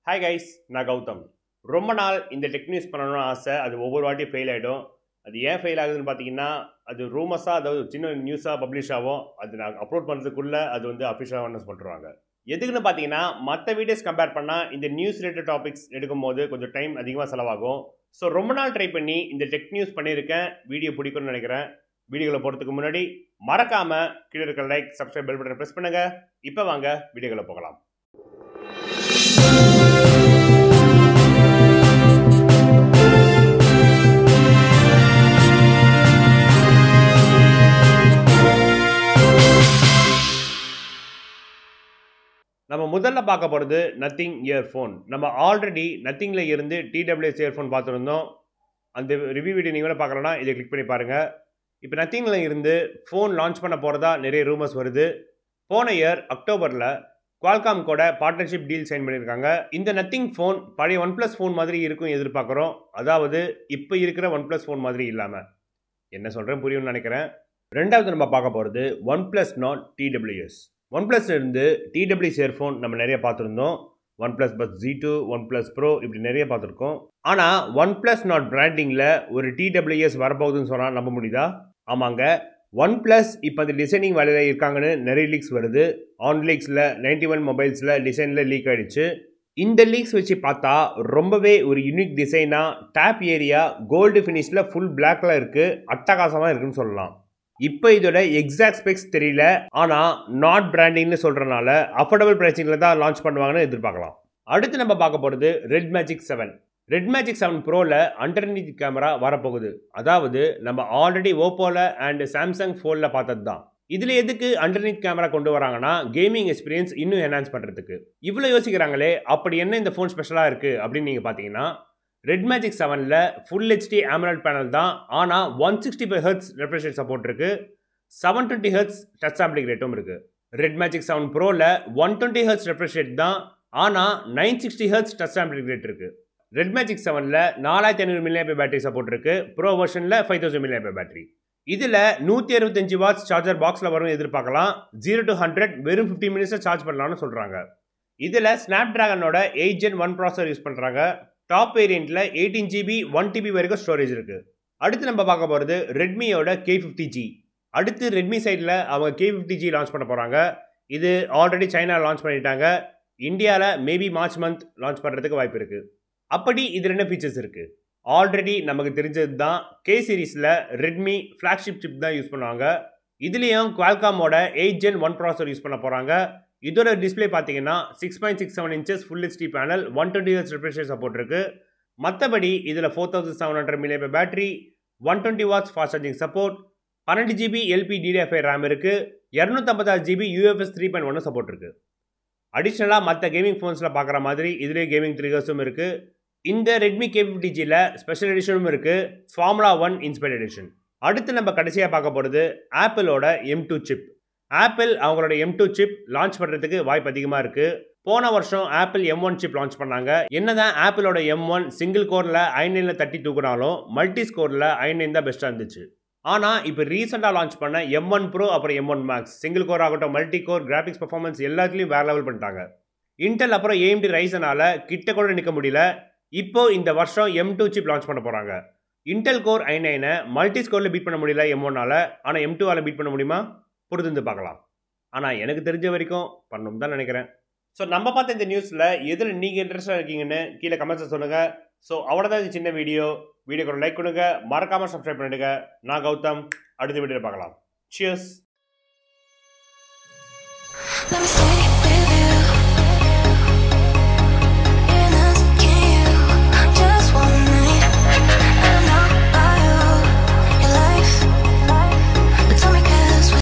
hi guys நான் கௌதம் ரொம்ப நாள் இந்த டெக் நியூஸ் பண்ணணும்னு ஆசை அது ஒவ்வொரு வாட்டியும் ஃபெயில் ஆகிடும் அது ஏன் ஃபெயில் ஆகுதுன்னு பார்த்தீங்கன்னா அது ரூமஸாக அதாவது சின்ன நியூஸாக பப்ளிஷ் ஆகும் அது நான் அப்லோட் பண்ணுறதுக்குள்ளே அது வந்து அஃபிஷியலாக அனௌன்ஸ் பண்ணுறாங்க எதுக்குன்னு பார்த்தீங்கன்னா மற்ற வீடியோஸ் கம்பேர் பண்ணால் இந்த நியூஸ் ரிலேட்டட் டாபிக்ஸ் எடுக்கும்போது கொஞ்சம் டைம் அதிகமாக செலவாகும் ஸோ ரொம்ப நாள் ட்ரை பண்ணி இந்த டெக் நியூஸ் பண்ணியிருக்கேன் வீடியோ பிடிக்கும்னு நினைக்கிறேன் வீடியோகளை போகிறதுக்கு முன்னாடி மறக்காமல் கீழே இருக்கிற like subscribe bell button press பண்ணுங்கள் இப்போ வாங்க வீடியோகளை போகலாம் நம்ம முதல்ல பார்க்க போகிறது நத்திங் இயர்ஃபோன் நம்ம ஆல்ரெடி நத்திங்கில் இருந்து டிடபிள்யூஎஸ் இயர்ஃபோன் பார்த்துருந்தோம் அந்த ரிவ்யூ வீடியோ நீங்களும் பார்க்கலன்னா இதை கிளிக் பண்ணி பாருங்கள் இப்போ நத்திங்கில் இருந்து ஃபோன் லான்ச் பண்ண போகிறதா நிறைய ரூமர்ஸ் வருது போன இயர் அக்டோபரில் குவால்காம் கூட பார்ட்னர்ஷிப் டீல் சைன் பண்ணியிருக்காங்க இந்த நத்திங் ஃபோன் பழைய ஒன் ப்ளஸ் ஃபோன் மாதிரி இருக்கும் எதிர்பார்க்குறோம் அதாவது இப்போ இருக்கிற ஒன் ப்ளஸ் ஃபோன் மாதிரி இல்லாமல் என்ன சொல்கிறேன் புரியும்னு நினைக்கிறேன் ரெண்டாவது நம்ம பார்க்க போகிறது OnePlus Nord TWS OnePlus இருந்து டிடபிள்யூஎஸ் இயர்ஃபோன் நம்ம நிறைய பார்த்துருந்தோம் OnePlus Buds Z two OnePlus Pro இப்படி நிறைய பார்த்துருக்கோம் ஆனால் ஒன் ப்ளஸ் நாட் பிராண்டிங்கில் ஒரு டிடபிள்யூஎஸ் வரப்போகுதுன்னு சொன்னால் நம்ப முடியுதா ஆமாங்க ஒன் ப்ளஸ் இப்போ அந்த டிசைனிங் வேலையில் இருக்காங்கன்னு நிறைய லீக்ஸ் வருது ஆன் லீக்ஸில் நைன்டி ஒன் மொபைல்ஸில் டிசைனில் லீக் ஆகிடுச்சு இந்த லீக்ஸ் வச்சு பார்த்தா ரொம்பவே ஒரு யூனிக் டிசைனாக டேப் ஏரியா கோல்டு ஃபினிஷில் ஃபுல் பிளாக்ல இருக்குது அட்டகாசமாக இருக்குன்னு சொல்லலாம் இப்போ இதோட எக்ஸாக்ட் ஸ்பெக்ஸ் தெரியல ஆனால் நாட் பிராண்டிங்னு சொல்கிறனால அஃபோர்டபுள் ப்ரைஸிங்கில் தான் லான்ச் பண்ணுவாங்கன்னு எதிர்பார்க்கலாம் அடுத்து நம்ம பார்க்க போகிறது Red Magic seven Red Magic seven ப்ரோவில் அண்டர்நீத் கேமரா வரப்போகுது அதாவது நம்ம ஆல்ரெடி ஓப்போவில் அண்ட் சாம்சங் ஃபோனில் பார்த்தது தான் இதில் எதுக்கு அண்டர்நீத் கேமரா கொண்டு வராங்கன்னா கேமிங் எக்ஸ்பீரியன்ஸ் இன்னும் என்ஹான்ஸ் பண்ணுறதுக்கு இவ்வளோ யோசிக்கிறாங்களே அப்படி என்ன இந்த ஃபோன் ஸ்பெஷலாக இருக்குது அப்படின்னு நீங்கள் பார்த்தீங்கன்னா ரெட் மேஜிக் செவனில் ஃபுல் ஹெச்டி ஆமரல் பேனல் தான் ஆனால் one sixty five hertz refresher support இருக்குது seven twenty hertz touch sampling ரேட்டும் இருக்குது ரெட் மேஜிக் செவன் ப்ரோவில் one twenty hertz refresh rate தான் ஆனால் nine sixty hertz touch sampling rate இருக்குது ரெட் மேஜிக் செவனில் நாலாயிரத்தி ஐநூறு மில்லியன் பேட்டரி சப்போர்ட் இருக்குது ப்ரோ வெர்ஷனில் ஃபைவ் தௌசண்ட் மில்லியன் பேட்டரி இதில் நூற்றி அறுபத்தஞ்சு வாட்ஸ் சார்ஜர் பாக்ஸில் வரும் எதிர்பார்க்கலாம் ஜீரோ டு ஹண்ட்ரட் வெறும் ஃபிஃப்டி மினிட்ஸில் சார்ஜ் பண்ணலாம்னு சொல்கிறாங்க இதில் ஸ்னாப் ட்ராகனோட eight gen one processor use பண்ணுறாங்க டாப் வேரியண்ட்டில் எயிட்டீன் ஜிபி ஒன் டிபி வரைக்கும் ஸ்டோரேஜ் இருக்குது அடுத்து நம்ம பார்க்க போகிறது ரெட்மியோட கே ஃபிஃப்டி ஜி அடுத்து ரெட்மி சைடில் அவங்க கே ஃபிஃப்டி ஜி லான்ச் பண்ண போகிறாங்க இது ஆல்ரெடி சைனா லான்ச் பண்ணிட்டாங்க இந்தியாவில் மேபி மார்ச் மந்த் லான்ச் பண்ணுறதுக்கு வாய்ப்பு இருக்குது அப்படி இதில் என்ன ஃபீச்சர்ஸ் இருக்குது ஆல்ரெடி நமக்கு தெரிஞ்சது தான் கே சீரீஸில் ரெட்மி ஃப்ளாக்ஷிப் சிப் தான் யூஸ் பண்ணுவாங்க இதுலேயும் குவால்காமோட eight gen one processor use பண்ண போகிறாங்க இதோட டிஸ்பிளே பார்த்தீங்கன்னா six point six seven inches full HD panel one twenty H refresher support இருக்குது மற்றபடி இதில் four thousand seven hundred million battery one twenty watts fast charging support பன்னெண்டு GB LP டிடிஎஃப்ஐ RAM இருக்குது இரநூத்தம்பத்தாறு ஜிபி யூஎஃப்எஸ் த்ரீ பாயிண்ட் ஒன்று support இருக்குது அடிஷ்னலாக மற்ற கேமிங் ஃபோன்ஸில் பார்க்குற மாதிரி இதுலேயே கேமிங் ட்ரிகர்ஸும் இருக்குது இந்த ரெட்மி கே ஃபிஃப்டி ஜியில் ஸ்பெஷல் எடிஷனும் இருக்குது ஃபார்முலா ஒன் இன்ஸ்பைர் எடிஷன் அடுத்து நம்ம கடைசியாக பார்க்க போகிறது ஆப்பிளோட எம் டூ சிப் ஆப்பிள் அவங்களோட எம் டூ சிப் லான்ச் பண்ணுறதுக்கு வாய்ப்பு அதிகமாக இருக்குது போன வருஷம் Apple M one chip launch பண்ணாங்க என்னதான் ஆப்பிளோட எம் ஒன் சிங்கிள் கோரில் ஐநைனில் தட்டி தூக்குனாலும் மல்டி ஸ்கோரில் ஐநைன் தான் பெஸ்ட்டாக இருந்துச்சு ஆனால் இப்போ ரீசெண்டாக லான்ச் பண்ண எம் ஒன் ப்ரோ அப்புறம் M one Max single core ஆகட்டும் மல்டி கோர் கிராஃபிக்ஸ் பர்ஃபார்மன்ஸ் எல்லாத்துலேயும் வேறு லெவல் பண்ணிட்டாங்க இன்டெல் அப்புறம் ஏஎம்டி ரைசனால் கிட்ட கூட நிற்க முடியல இப்போ இந்த வருஷம் எம் டூ சிப் லான்ச் பண்ண போகிறாங்க இன்டெல் கோர் ஐ நைனை மல்டி ஸ்கோரில் பீட் பண்ண முடியல எம் ஒன்னால் ஆனால் எம் டூவால் பீட் பண்ண முடியுமா பொறுத்து பார்க்கலாம் ஆனால் எனக்கு தெரிஞ்ச வரைக்கும் பண்ணணும் தான் நினைக்கிறேன் ஸோ நம்ம பார்த்த இந்த நியூஸில் எதில் நீங்கள் இன்ட்ரெஸ்டாக இருக்கீங்கன்னு கீழே கமெண்ட்ஸை சொல்லுங்கள் ஸோ அவ்வளோதான் இது சின்ன வீடியோ வீடியோக்கு லைக் கொடுங்க மறக்காமல் சப்ஸ்கிரைப் பண்ணிடுங்க நான் கௌதம் அடுத்த வீடியோவில் பார்க்கலாம் சியர்ஸ் Let me stay